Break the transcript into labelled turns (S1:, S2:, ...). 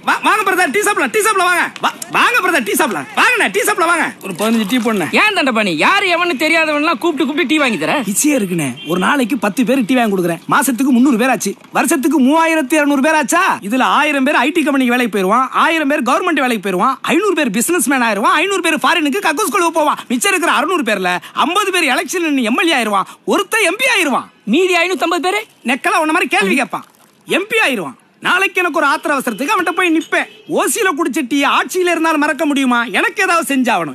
S1: வா- வாங்க brother tea சாப்பிடலாம் டீ சாப்பிடலாம் வாங்க வா- வாங்க பிரதர் டீ சாப்பிடலாம் வாங்கண்ணே டீ சாப்பிடலாம் வாங்க ஒரு பதினஞ்சு டீ போடுண்ணே
S2: ஏன் தண்டபாணி யாரு எவனு தெரியாதவன்லாம் கூப்பிட்டு கூப்பிட்டு டீ வாங்கி தர
S1: பிச்சையே இருக்குண்ணே ஒரு நாளைக்கு பத்து பேர் டீ வாங்கி கொடுக்குறேன் மாசத்துக்கு முந்நூறு பேர் ஆச்சு வருஷத்துக்கு மூவாயிரத்தி இருநூறு பேர் ஆச்சா இதுல ஆயிரம் பேர் ஐடி கம்பெனிக்கு வேலைக்கு போயிருவான் ஆயிரம் பேர் கவர்மெண்ட் வேலைக்கு போயிருவான் ஐநூறு பேர் பிசினஸ் மேன் ஆயிருவான் ஐநூறு பேர் ஃபாரினுக்கு கக்கூஸ் கொழுவு போவான் மிச்சம் இருக்கிற அறுநூறு பேர்ல ஐம்பது பேர் எலெக்ஷன் எம்எல்ஏ ஆயிருவான் ஒருத்தன் எம்பி ஆயிருவான்
S2: மீதி ஐநூத்தம்பது பேரு
S1: நெக்கலா உன்ன மாதிரி கேள்வி கேட்பான் எம்பி ஆயிருவான் நாளைக்கு எனக்கு ஒரு ஆத்திர அவசரத்துக்கு அவன்கிட்ட போய் நிப்பேன் ஓசியில குடிச்ச டீ ஆட்சியில இருந்தாலும் மறக்க முடியுமா எனக்கு ஏதாவது செஞ்சாகணும்